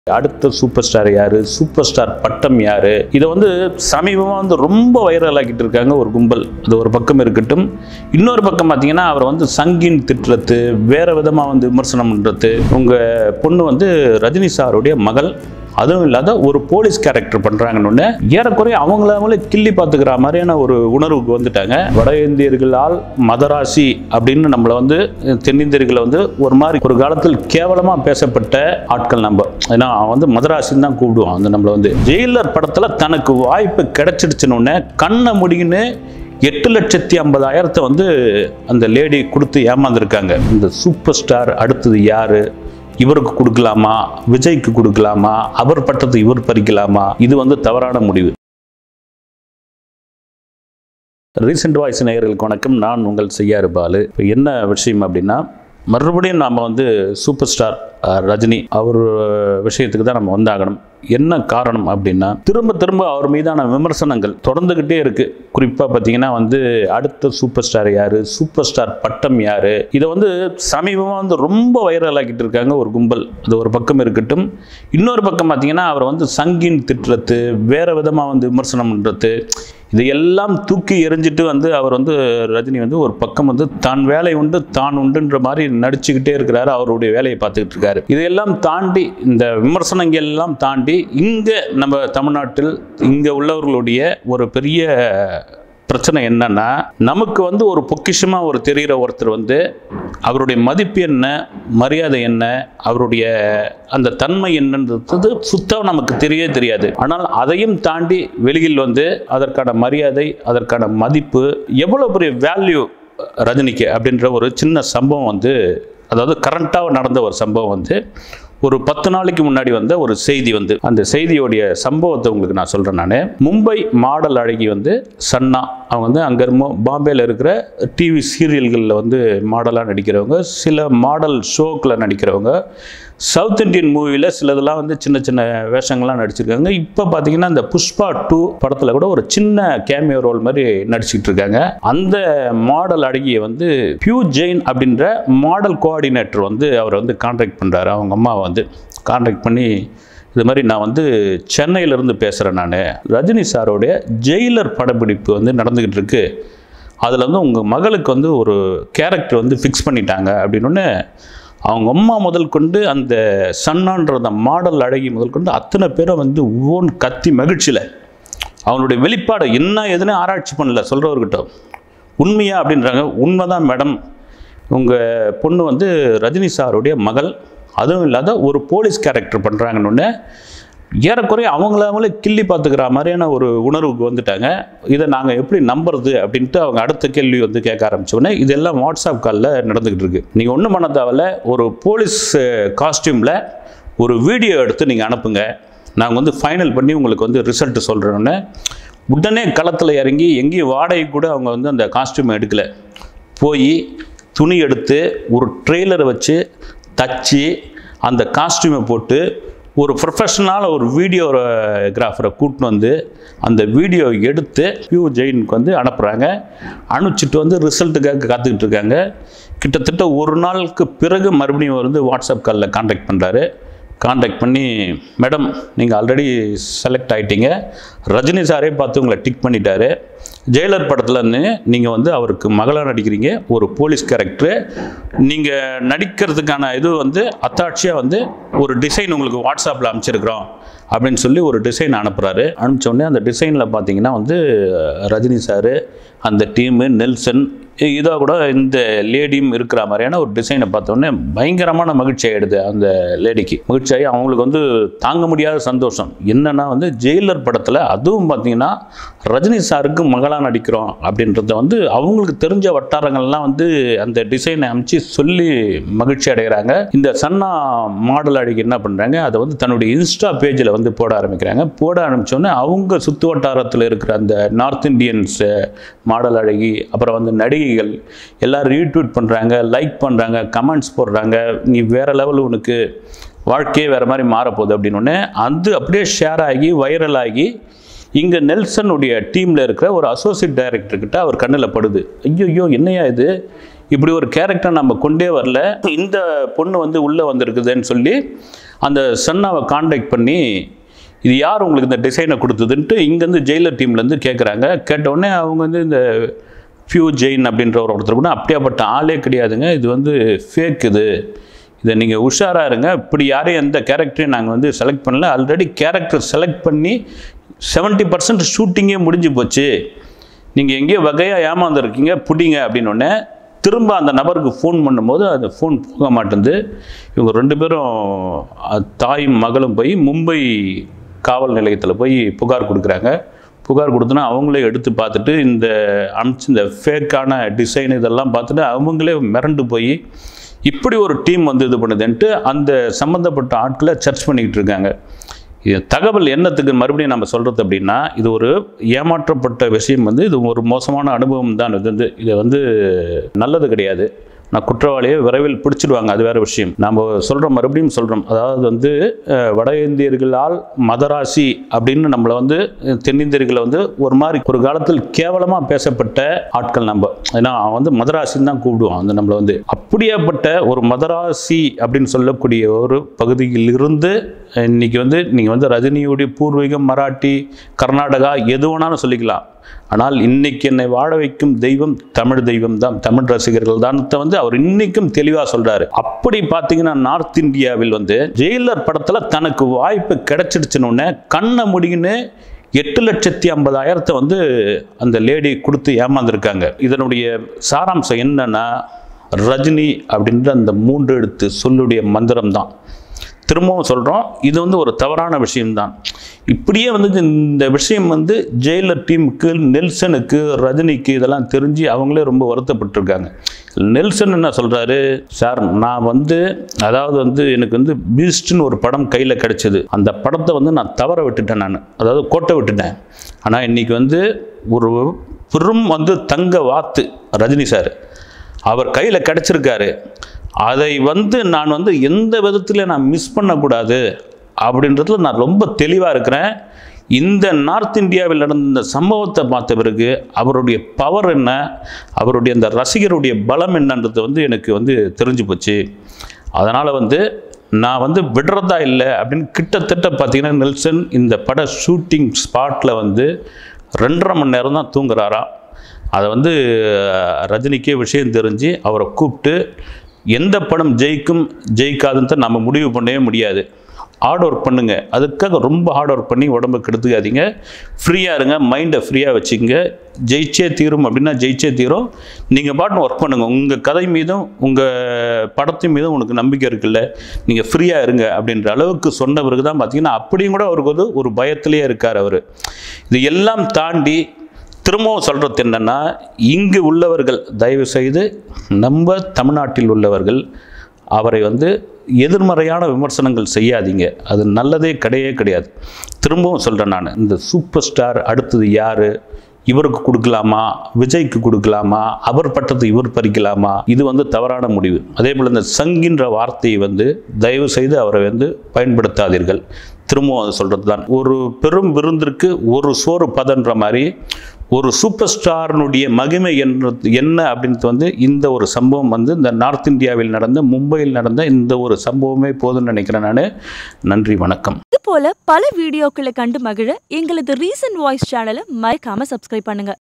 அடுத்த super star யாரு super star பட்டம் யாரு இதை வந்து சமீபமாக வந்து ரொம்ப வைரல் ஆக்கிட்டு இருக்காங்க ஒரு கும்பல் அது ஒரு பக்கம் இருக்கட்டும் இன்னொரு பக்கம் பார்த்தீங்கன்னா அவர் வந்து சங்கின் திட்டுறது வேற விதமாக வந்து விமர்சனம் பண்ணுறது உங்கள் பொண்ணு வந்து ரஜினி சாருடைய மகள் அதுவும் இல்லாத ஒரு போலீஸ் கேரக்டர் பண்றாங்கன்னு ஏறக்குறைய அவங்கள அவங்களே கிள்ளி பார்த்துக்கிற மாதிரியான ஒரு உணர்வுக்கு வந்துட்டாங்க வட இந்தியர்களால் மதராசி அப்படின்னு நம்மளை வந்து தென்னிந்தியர்களை வந்து ஒரு மாதிரி ஒரு காலத்தில் கேவலமா பேசப்பட்ட ஆட்கள் நம்ம ஏன்னா அவன் வந்து மதராசின்னு தான் கூப்பிடுவான் அந்த நம்மளை வந்து ஜெயிலர் படத்துல தனக்கு வாய்ப்பு கிடைச்சிடுச்சுன்னு கண்ணை முடின்னு எட்டு லட்சத்தி ஐம்பதாயிரத்தை வந்து அந்த லேடி கொடுத்து ஏமாந்துருக்காங்க இந்த சூப்பர் ஸ்டார் அடுத்தது யாரு இவருக்கு கொடுக்கலாமா விஜய்க்கு கொடுக்கலாமா அவர் பட்டத்தை இவர் பறிக்கலாமா இது வந்து தவறான முடிவு ரீசெண்ட் வாய்ஸ் நேயர்களுக்கு வணக்கம் நான் உங்கள் செய்யாறு பாலு இப்போ என்ன விஷயம் அப்படின்னா மறுபடியும் நாம் வந்து சூப்பர் ஸ்டார் அஹ், ரஜினி அவர் விஷயத்துக்கு தான் நம்ம வந்தாகணும் என்ன காரணம் அப்படின்னா திரும்ப திரும்ப அவர் மீதான விமர்சனங்கள் தொடர்ந்துக்கிட்டே இருக்கு குறிப்பாக பார்த்தீங்கன்னா வந்து அடுத்த சூப்பர் ஸ்டார் யாரு சூப்பர் ஸ்டார் பட்டம் யாரு இதை வந்து சமீபமாக வந்து ரொம்ப வைரல் ஆக்கிட்டு இருக்காங்க ஒரு கும்பல் அது ஒரு பக்கம் இருக்கட்டும் இன்னொரு பக்கம் பார்த்தீங்கன்னா அவர் வந்து சங்கின் திட்டுறது வேற விதமாக வந்து விமர்சனம் பண்ணுறது இதையெல்லாம் தூக்கி எறிஞ்சிட்டு வந்து அவர் வந்து ரஜினி வந்து ஒரு பக்கம் வந்து தான் வேலை உண்டு தான் உண்டுன்ற மாதிரி நடிச்சுக்கிட்டே இருக்கிறாரு அவருடைய வேலையை பார்த்துக்கிட்டு இருக்காரு இதையெல்லாம் தாண்டி இந்த விமர்சனங்கள் எல்லாம் தாண்டி இங்கே நம்ம தமிழ்நாட்டில் இங்கே உள்ளவர்களுடைய ஒரு பெரிய பிரச்சனை என்னன்னா நமக்கு வந்து ஒரு பொக்கிஷமாக ஒரு தெரிகிற ஒருத்தர் வந்து அவருடைய மதிப்பு என்ன மரியாதை என்ன அவருடைய அந்த தன்மை என்னன்றது சுத்தம் நமக்கு தெரியவே தெரியாது ஆனால் அதையும் தாண்டி வெளியில் வந்து அதற்கான மரியாதை அதற்கான மதிப்பு எவ்வளோ பெரிய வேல்யூ ரஜினிக்கு அப்படின்ற ஒரு சின்ன சம்பவம் வந்து அதாவது கரண்ட்டாக நடந்த ஒரு சம்பவம் வந்து ஒரு பத்து நாளைக்கு முன்னாடி வந்த ஒரு செய்தி வந்து அந்த செய்தியோடைய சம்பவத்தை உங்களுக்கு நான் சொல்கிறேன் நான் மும்பை மாடல் அழகி வந்து சன்னா அவங்க வந்து அங்கே பாம்பேயில் இருக்கிற டிவி சீரியல்களில் வந்து மாடலாக நடிக்கிறவங்க சில மாடல் ஷோக்கில் நடிக்கிறவங்க சவுத் இந்தியன் மூவியில் சிலதெல்லாம் வந்து சின்ன சின்ன வேஷங்கள்லாம் நடிச்சிருக்காங்க இப்போ பார்த்தீங்கன்னா இந்த புஷ்பா டூ படத்தில் கூட ஒரு சின்ன கேமியோ ரோல் மாதிரி நடிச்சிட்டு இருக்காங்க அந்த மாடல் அழகியை வந்து பியூ ஜெயின் அப்படின்ற மாடல் கோஆர்டினேட்டர் வந்து அவர் வந்து கான்டாக்ட் பண்ணுறாரு அவங்க அம்மாவை வந்து கான்டாக்ட் பண்ணி இது மாதிரி நான் வந்து சென்னையிலேருந்து பேசுகிறேன் நான் ரஜினி சாரோடைய ஜெயிலர் படப்பிடிப்பு வந்து நடந்துக்கிட்டு இருக்கு அதில் வந்து உங்கள் மகளுக்கு வந்து ஒரு கேரக்டர் வந்து ஃபிக்ஸ் பண்ணிட்டாங்க அப்படின்னு அவங்க அம்மா முதல் கொண்டு அந்த சன்னான்ற அந்த மாடல் அழகி முதல் கொண்டு அத்தனை பேரும் வந்து ஓன் கத்தி மகிழ்ச்சியில் அவனுடைய வெளிப்பாடு என்ன எதுன்னு ஆராய்ச்சி பண்ணல சொல்கிறவர்கிட்ட உண்மையா அப்படின்றாங்க உண்மைதான் மேடம் உங்கள் பொண்ணு வந்து ரஜினி சாருடைய மகள் அதுவும் இல்லாத ஒரு போலீஸ் கேரக்டர் பண்ணுறாங்கன்னு ஏறக்குறைய அவங்கள அவங்களே கிள்ளி பார்த்துக்கிற மாதிரியான ஒரு உணர்வுக்கு வந்துட்டாங்க இதை நாங்கள் எப்படி நம்புறது அப்படின்ட்டு அவங்க அடுத்த கேள்வி வந்து கேட்க ஆரம்பிச்சோடனே இதெல்லாம் வாட்ஸ்அப் காலில் நடந்துக்கிட்டு இருக்கு நீங்கள் ஒன்றும் பண்ண தேவையில்ல ஒரு போலீஸ் காஸ்டியூமில் ஒரு வீடியோ எடுத்து நீங்கள் அனுப்புங்க நாங்கள் வந்து ஃபைனல் பண்ணி உங்களுக்கு வந்து ரிசல்ட் சொல்கிறோன்னு உடனே களத்தில் இறங்கி எங்கேயும் வாடகை கூட அவங்க வந்து அந்த காஸ்டியூம் எடுக்கலை போய் துணி எடுத்து ஒரு ட்ரெய்லரை வச்சு தச்சு அந்த காஸ்டியூமை போட்டு ஒரு ப்ரொஃபஷனலான ஒரு வீடியோகிராஃபரை கூட்டின்னு வந்து அந்த வீடியோ எடுத்து பியூ ஜெயினுக்கு வந்து அனுப்புகிறாங்க அனுப்பிச்சிட்டு வந்து ரிசல்ட்டுக்காக காத்துக்கிட்டு இருக்காங்க கிட்டத்தட்ட ஒரு நாளுக்கு பிறகு மறுபடியும் வந்து வாட்ஸ்அப் காலில் காண்டாக்ட் பண்ணுறாரு காண்டாக்ட் பண்ணி மேடம் நீங்கள் ஆல்ரெடி செலக்ட் ஆகிட்டீங்க ரஜினி சாரே பார்த்து உங்களை டிக் பண்ணிட்டாரு ஜெயிலர் படத்துலன்னு நீங்கள் வந்து அவருக்கு மகளாக நடிக்கிறீங்க ஒரு போலீஸ் கேரக்டரு நீங்கள் நடிக்கிறதுக்கான இது வந்து அத்தாட்சியாக வந்து ஒரு டிசைன் உங்களுக்கு வாட்ஸ்அப்பில் அனுப்பிச்சிருக்கிறோம் அப்படின்னு சொல்லி ஒரு டிசைன் அனுப்புகிறாரு அனுப்பிச்ச உடனே அந்த டிசைனில் பார்த்தீங்கன்னா வந்து ரஜினி சாரு அந்த டீமு நெல்சன் இதோ கூட இந்த லேடியும் இருக்கிற மாதிரியான ஒரு டிசைனை பார்த்தோன்னே பயங்கரமான மகிழ்ச்சி ஆகிடுது அந்த லேடிக்கு மகிழ்ச்சி ஆகி அவங்களுக்கு வந்து தாங்க முடியாத சந்தோஷம் என்னன்னா வந்து ஜெயிலர் படத்தில் அதுவும் பார்த்தீங்கன்னா ரஜினி சாருக்கு மகளாக நடிக்கிறோம் அப்படின்றத வந்து அவங்களுக்கு தெரிஞ்ச வட்டாரங்கள்லாம் வந்து அந்த டிசைனை அமைச்சு சொல்லி மகிழ்ச்சி அடைகிறாங்க இந்த சன்னா மாடல் அழகி என்ன பண்ணுறாங்க அதை வந்து தன்னுடைய இன்ஸ்டா பேஜில் வந்து போட ஆரம்பிக்கிறாங்க போட ஆரம்பித்தோடனே அவங்க சுற்று வட்டாரத்தில் இருக்கிற அந்த நார்த் இந்தியன்ஸ் மாடல் அழகி அப்புறம் வந்து நடிகைகள் எல்லாம் ரீட்வீட் பண்ணுறாங்க லைக் பண்ணுறாங்க கமெண்ட்ஸ் போடுறாங்க நீ வேறு லெவல் உனக்கு வாழ்க்கையே வேறு மாதிரி மாறப்போகுது அப்படின்னு அது அப்படியே ஷேர் ஆகி வைரல் ஆகி இங்கே நெல்சனுடைய டீமில் இருக்கிற ஒரு அசோசியேட் டைரக்டர்கிட்ட அவர் கண்ணில் படுது ஐயோ என்னையா இது இப்படி ஒரு கேரக்டர் நம்ம கொண்டே வரல இந்த பொண்ணு வந்து உள்ளே வந்திருக்குதுன்னு சொல்லி அந்த சன்னாவை காண்டாக்ட் பண்ணி இது யார் உங்களுக்கு இந்த டிசைனை கொடுத்ததுன்ட்டு இங்கேருந்து ஜெயிலர் டீம்லேருந்து கேட்குறாங்க கேட்டவுடனே அவங்க வந்து இந்த ஃபியூ ஜெயின் அப்படின்ற ஒரு ஒருத்தர் கூட அப்படியாப்பட்ட ஆளே கிடையாதுங்க இது வந்து ஃபேக் இது இதை நீங்கள் உஷாராக இருங்க இப்படி யாரையும் எந்த கேரக்டரையும் நாங்கள் வந்து செலக்ட் பண்ணல ஆல்ரெடி கேரக்டர் செலக்ட் பண்ணி செவன்ட்டி பர்சன்ட் ஷூட்டிங்கே முடிஞ்சு போச்சு நீங்கள் எங்கேயோ வகையாக ஏமாந்துருக்கீங்க பிடிங்க அப்படின்னோடனே திரும்ப அந்த நபருக்கு ஃபோன் பண்ணும்போது அந்த ஃபோன் போக மாட்டேங்குது இவங்க ரெண்டு பேரும் அஹ், தாயும் மகளும் போய் மும்பை காவல் நிலையத்தில் போய் புகார் கொடுக்குறாங்க புகார் கொடுத்தோன்னா அவங்களே எடுத்து பார்த்துட்டு இந்த அமிச்சு இந்த ஃபேக்கான டிசைன் இதெல்லாம் பார்த்துட்டு அவங்களே மிரண்டு போய் இப்படி ஒரு டீம் வந்து இது பண்ணுதுன்ட்டு அந்த சம்மந்தப்பட்ட ஆட்களை சர்ச் பண்ணிக்கிட்டு இருக்காங்க இது தகவல் என்னத்துக்கு மறுபடியும் நம்ம சொல்கிறது அப்படின்னா இது ஒரு ஏமாற்றப்பட்ட விஷயம் வந்து இது ஒரு மோசமான அனுபவம் தான் இது வந்து இது வந்து நல்லது கிடையாது நான் குற்றவாளியை விரைவில் பிடிச்சிடுவாங்க அது வேற விஷயம் நம்ம சொல்கிறோம் மறுபடியும் சொல்கிறோம் அதாவது வந்து அஹ், வட இந்தியர்களால் மதராசி அப்படின்னு நம்மளை வந்து அஹ், தென்னிந்தியர்களை வந்து ஒரு மாதிரி ஒரு காலத்தில் கேவலமாக பேசப்பட்ட ஆட்கள் நம்ம ஏன்னா அவன் வந்து மதராசின்னு தான் கூப்பிடுவான் வந்து நம்மளை வந்து அப்படியாப்பட்ட ஒரு மதராசி அப்படின்னு சொல்லக்கூடிய ஒரு பகுதியில் இருந்து இன்னைக்கு வந்து நீங்கள் வந்து ரஜினியுடைய பூர்வீகம் மராட்டி கர்நாடகா எது வேணாலும் சொல்லிக்கலாம் ஆனால் இன்னைக்கு என்னை வாழ வைக்கும் தெய்வம் தமிழ் தெய்வம் தான் தமிழ் ரசிகர்கள் தான் வந்து அவர் இன்னைக்கும் தெளிவாக சொல்றாரு அப்படி பார்த்தீங்கன்னா நார்த் இந்தியாவில் வந்து ஜெயிலர் படத்தில் தனக்கு வாய்ப்பு கிடைச்சிடுச்சுன்னு உடனே கண்ணை முடின்னு எட்டு லட்சத்தி ஐம்பதாயிரத்தை வந்து அந்த லேடி கொடுத்து ஏமாந்துருக்காங்க இதனுடைய சாராம்சம் என்னன்னா ரஜினி அப்படின்ற அந்த மூன்று எழுத்து சொல்லுடைய மந்திரம் தான் திரும்பவும் சொல்கிறோம் இது வந்து ஒரு தவறான விஷயம்தான் இப்படியே வந்து இந்த விஷயம் வந்து ஜெயிலர் டீமுக்கு நெல்சனுக்கு ரஜினிக்கு இதெல்லாம் தெரிஞ்சு அவங்களே ரொம்ப வருத்தப்பட்டிருக்காங்க நெல்சன் என்ன சொல்கிறாரு சார் நான் வந்து அதாவது வந்து எனக்கு வந்து பீஸ்ட்னு ஒரு படம் கையில் கிடைச்சது அந்த படத்தை வந்து நான் தவற விட்டுட்டேன் நான் அதாவது கோட்டை விட்டுட்டேன் ஆனால் இன்னைக்கு வந்து ஒரு பெரும் வந்து தங்க வாத்து ரஜினி சார் அவர் கையில் கிடச்சிருக்காரு அதை வந்து நான் வந்து எந்த விதத்தில் நான் மிஸ் பண்ணக்கூடாது அப்படின்றதுல நான் ரொம்ப தெளிவாக இருக்கிறேன் இந்த நார்த் இந்தியாவில் நடந்த இந்த சம்பவத்தை பார்த்த பிறகு அவருடைய பவர் என்ன அவருடைய அந்த ரசிகருடைய பலம் என்னன்றது வந்து எனக்கு வந்து தெரிஞ்சு போச்சு அதனால் வந்து நான் வந்து விடுறதா இல்லை அப்படின்னு கிட்டத்தட்ட பார்த்தீங்கன்னா நெல்சன் இந்த பட ஷூட்டிங் ஸ்பாட்டில் வந்து ரெண்டரை மணி நேரம் தான் தூங்குறாராம் அதை வந்து அஹ், ரஜினிக்கே விஷயம் தெரிஞ்சு அவரை கூப்பிட்டு எந்த படம் ஜெயிக்கும் ஜெயிக்காதுன்னு நம்ம முடிவு பண்ணவே முடியாது ஹார்ட் ஒர்க் பண்ணுங்க அதுக்காக ரொம்ப ஹார்ட் ஒர்க் பண்ணி உடம்பு கெடுத்துக்காதீங்க ஃப்ரீயாக இருங்க மைண்டை ஃப்ரீயாக வச்சுங்க ஜெயிச்சே தீரும் அப்படின்னா ஜெயிச்சே தீரும் நீங்கள் பாட்டு ஒர்க் பண்ணுங்க உங்கள் கதை மீதும் உங்கள் படத்தின் மீதும் உனக்கு நம்பிக்கை இருக்குல்ல நீங்கள் ஃப்ரீயாக இருங்க அப்படின்ற அளவுக்கு சொன்ன பிறகு தான் பார்த்தீங்கன்னா அப்படியும் கூட அவருக்கு வந்து ஒரு பயத்திலேயே இருக்கார் அவர் இது எல்லாம் தாண்டி திரும்பவும் சொல்கிறது என்னென்னா இங்கு உள்ளவர்கள் தயவு செய்து நம்ம தமிழ்நாட்டில் உள்ளவர்கள் அவரை வந்து எதிர்மறையான விமர்சனங்கள் செய்யாதீங்க அது நல்லதே கிடையவே கிடையாது திரும்பவும் சொல்கிறேன் நான் இந்த சூப்பர் ஸ்டார் அடுத்தது யார் இவருக்கு கொடுக்கலாமா விஜய்க்கு கொடுக்கலாமா அவர் பட்டத்தை இவர் பறிக்கலாமா இது வந்து தவறான முடிவு அதே போல் இந்த சங்கின்ற வார்த்தையை வந்து தயவு செய்து அவரை வந்து பயன்படுத்தாதீர்கள் திரும்பவும் அதை சொல்கிறது தான் ஒரு பெரும் விருந்திற்கு ஒரு சோறு பதன்ற மாதிரி ஒரு சூப்பர் ஸ்டாரினுடைய மகிமை என்ன என்ன அப்படின்றது வந்து இந்த ஒரு சம்பவம் வந்து இந்த நார்த் இந்தியாவில் நடந்த மும்பையில் நடந்த இந்த ஒரு சம்பவமே போதும்னு நினைக்கிறேன் நான் நன்றி வணக்கம் இது போல பல வீடியோக்களை கண்டு மகிழ எங்களது ரீசன்ட் வாய்ஸ் சேனலை மறக்காம சப்ஸ்கிரைப் பண்ணுங்க